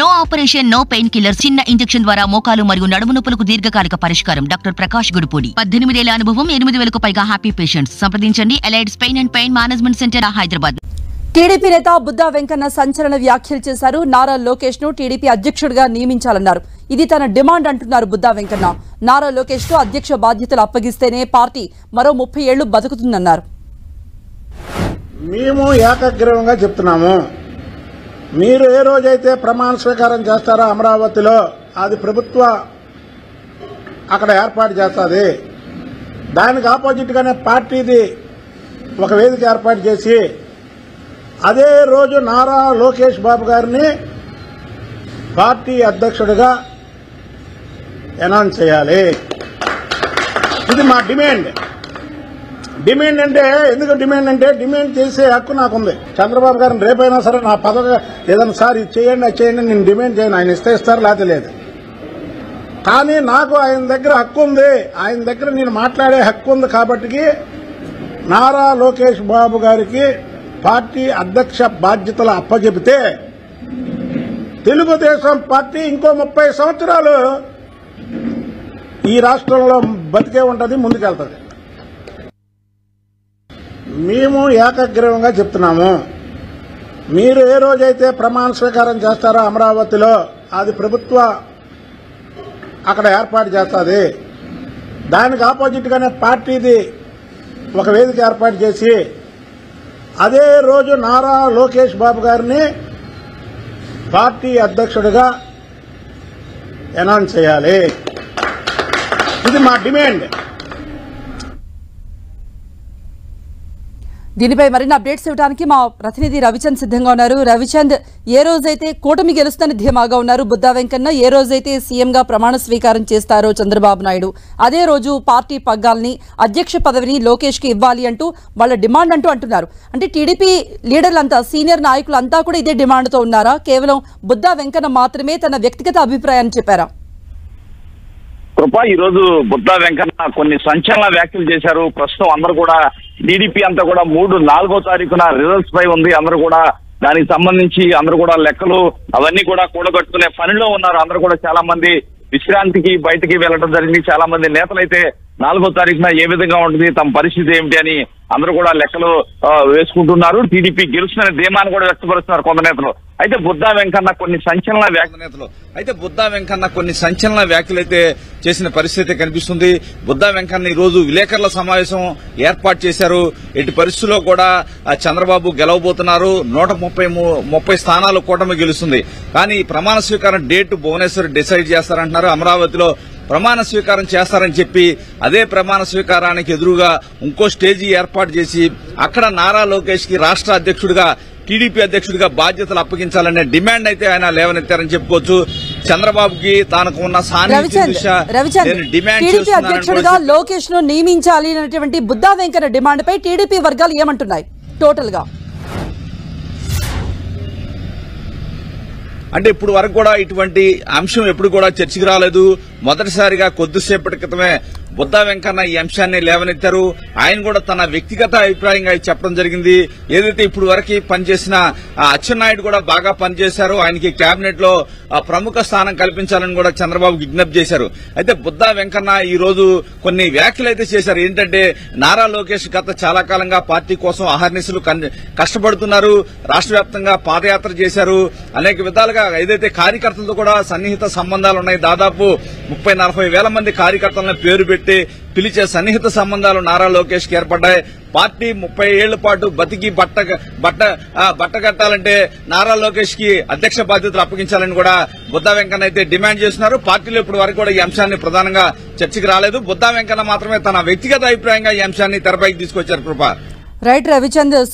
no operation no pain killer చిన్న injection ద్వారా మోకాలు మరియు నడుము నొప్పులకు దీర్ఘకాలిక పరిష్కారం డాక్టర్ ప్రకాష్ గుడిపూడి పద్దెనిమిదేళ్ల అనుభవం ఎనిమిది వేలకు పైగా హ్యాపీ పేషెంట్స్ సంప్రదించండి Allied's pain and pain management centre Hyderabad TDP నేత బుద్దా వెంకన్న సంచలన వ్యాఖ్యలు చేశారు నారా లోకేష్ ను టీడీపీ అధ్యక్షుడిగా నియమించాలన్నారు ఇది తన డిమాండ్ అంటున్నారు బుద్దా వెంకన్న నారా లోకేష్ కు అధ్యక్ష బాధ్యతలు అప్పగిస్తేనే పార్టీ మరో ముప్పై ఏళ్లు బతుకుతుందన్నారు మేము ఏకగ్రీవంగా చెప్తున్నాము మీరు ఏ రోజైతే ప్రమాణ స్వీకారం చేస్తారో అమరావతిలో అది ప్రభుత్వ అక్కడ ఏర్పాటు చేస్తుంది దానికి ఆపోజిట్గానే పార్టీది ఒక వేదిక ఏర్పాటు చేసి అదే రోజు నారా లోకేష్ బాబు గారిని పార్టీ అధ్యక్షుడిగా అనౌన్స్ చేయాలి ఇది మా డిమాండ్ డిమాండ్ అంటే ఎందుకు డిమాండ్ అంటే డిమాండ్ చేసే హక్కు నాకుంది చంద్రబాబు గారిని రేపైనా సరే నా పదవి ఏదైనా సార్ ఇది చేయండి అది చేయండి నేను డిమాండ్ చేయను ఆయన ఇస్తే ఇస్తారు లేకపోతే లేదు కానీ నాకు ఆయన దగ్గర హక్కు ఉంది ఆయన దగ్గర నేను మాట్లాడే హక్కు ఉంది కాబట్టి నారా లోకేష్ బాబు గారికి పార్టీ అధ్యక్ష బాధ్యతలు అప్పచెబితే తెలుగుదేశం పార్టీ ఇంకో ముప్పై సంవత్సరాలు ఈ రాష్ట్రంలో బతికే ఉంటది ముందుకెళ్తుంది మేము ఏకగ్రీవంగా చెప్తున్నాము మీరు ఏ రోజైతే ప్రమాణ స్వీకారం చేస్తారో అమరావతిలో అది ప్రభుత్వ అక్కడ ఏర్పాటు చేస్తుంది దానికి ఆపోజిట్గానే పార్టీది ఒక వేదిక ఏర్పాటు చేసి అదే రోజు నారా లోకేష్ బాబు గారిని పార్టీ అధ్యక్షుడిగా అనౌన్స్ చేయాలి ఇది మా డిమాండ్ దీనిపై మరిన్ని అప్డేట్స్ ఇవ్వడానికి మా ప్రతినిధి రవిచంద్ సిద్ధంగా ఉన్నారు రవిచంద్ ఏ రోజైతే కూటమి గెలుస్తుందని ధీమాగా ఉన్నారు బుద్దా వెంకన్న ఏ రోజైతే సీఎంగా ప్రమాణ స్వీకారం చేస్తారో చంద్రబాబు నాయుడు అదే రోజు పార్టీ పగ్గాల్ని అధ్యక్ష పదవిని లోకేష్ కి ఇవ్వాలి అంటూ వాళ్ళ డిమాండ్ అంటూ అంటున్నారు అంటే టీడీపీ లీడర్లంతా సీనియర్ నాయకులంతా కూడా ఇదే డిమాండ్తో ఉన్నారా కేవలం బుద్దా వెంకన్న మాత్రమే తన వ్యక్తిగత అభిప్రాయాన్ని చెప్పారా కృప ఈ రోజు బుద్ధా వెంకన్న కొన్ని సంచలన వ్యాఖ్యలు చేశారు ప్రస్తుతం అందరూ కూడా టీడీపీ అంతా కూడా మూడు నాలుగో తారీఖున రిజల్ట్స్ పై ఉంది అందరూ కూడా దానికి సంబంధించి అందరూ కూడా లెక్కలు అవన్నీ కూడా కూడగట్టుకునే పనిలో ఉన్నారు అందరూ కూడా చాలా మంది విశ్రాంతికి బయటికి వెళ్ళడం జరిగింది చాలా మంది నేతలైతే నాలుగో తారీఖున ఏ విధంగా ఉంటుంది తమ పరిస్థితి ఏమిటి అని అందరూ కూడా లెక్కలు ఆ, వేసుకుంటున్నారు టీడీపీ గెలుస్తుందనే ధీమాన్ని కూడా వ్యక్తపరుస్తున్నారు కొంత నేతలు అయితే బుద్ధా వెంకన్న కొన్ని సంచలన వ్యాఖ్యలు నేతలు అయితే బుద్ధా వెంకన్న కొన్ని సంచలన వ్యాఖ్యలైతే చేసిన పరిస్థితి కనిపిస్తుంది బుద్ధా వెంకన్న ఈ రోజు విలేకరుల సమావేశం ఏర్పాటు చేశారు ఎట్టి పరిస్థితుల్లో కూడా ఆ, చంద్రబాబు గెలవబోతున్నారు నూట ముప్పై మూ- ముప్పై స్థానాలు కూటమి గెలుస్తుంది కానీ ఈ ప్రమాణ స్వీకారం డేట్ భువనేశ్వర్ డిసైడ్ చేస్తారంటున్నారు అమరావతిలో ప్రమాణ స్వీకారం చేస్తారని చెప్పి అదే ప్రమాణ స్వీకారానికి ఎదురుగా ఇంకో స్టేజీ ఏర్పాటు చేసి అక్కడ నారా లోకేష్ కి రాష్ట్ర అధ్యక్షుడిగా టీడీపీ అధ్యక్షుడిగా బాధ్యతలు అప్పగించాలనే డిమాండ్ అయితే ఆయన లేవనెత్తారని చెప్పుకోవచ్చు చంద్రబాబుకి తనకు ఉన్న సాన్నిధ్యం రవిచంద్ దృష్ట్యా రవిచంద్ నేను డిమాండ్ టీడీపీ చేస్తున్నానని అధ్యక్షుడిగా కూడా లోకేష్ ను నియమించాలి అనేటువంటి బుద్ధా వెంకన్న డిమాండ్ పై టీడీపీ వర్గాలు ఏమంటున్నాయి టోటల్ గా అంటే ఇప్పుడు వరకు కూడా ఇటువంటి అంశం ఎప్పుడు కూడా చర్చకి రాలేదు మొదటిసారిగా కొద్దిసేపటి క్రితమే బుద్ధా వెంకన్న ఈ అంశాన్ని లేవనెత్తారు ఆయన కూడా తన వ్యక్తిగత అభిప్రాయంగా ఇది చెప్పడం జరిగింది ఏదైతే ఇప్పుడు వరకు పనిచేసిన ఆ అచ్చెన్నాయుడు కూడా బాగా పనిచేశారు ఆయనకి కేబినెట్ లో ఆ ప్రముఖ స్థానం కల్పించాలని కూడా చంద్రబాబు విజ్ఞప్తి చేశారు అయితే బుద్ధా వెంకన్న ఈ రోజు కొన్ని వ్యాఖ్యలు అయితే చేశారు ఏంటంటే నారా లోకేష్ గత చాలా కాలంగా పార్టీ కోసం అహర్నిశలు కన్- కష్టపడుతున్నారు రాష్ట్ర వ్యాప్తంగా పాదయాత్ర చేశారు అనేక విధాలుగా ఏదైతే కార్యకర్తలతో కూడా సన్నిహిత సంబంధాలు ఉన్నాయి దాదాపు ముప్పై నలభై వేల మంది కార్యకర్తలను పేరు పెట్టి పిలిచే సన్నిహిత సంబంధాలు నారా లోకేష్ కి ఏర్పడ్డాయి పార్టీ ముప్పై ఏళ్ల పాటు బతికి బట్ట బట్ట ఆ, బట్ట కట్టాలంటే నారా లోకేష్ కి అధ్యక్ష బాధ్యతలు అప్పగించాలని కూడా బుద్ధా వెంకన్న అయితే డిమాండ్ చేస్తున్నారు పార్టీలో ఇప్పటి వరకు కూడా ఈ అంశాన్ని ప్రధానంగా చర్చకు రాలేదు బుద్ధా వెంకన్న మాత్రమే తన వ్యక్తిగత అభిప్రాయంగా ఈ అంశాన్ని తెరపైకి తీసుకొచ్చారు కృప రైట్ రవిచంద్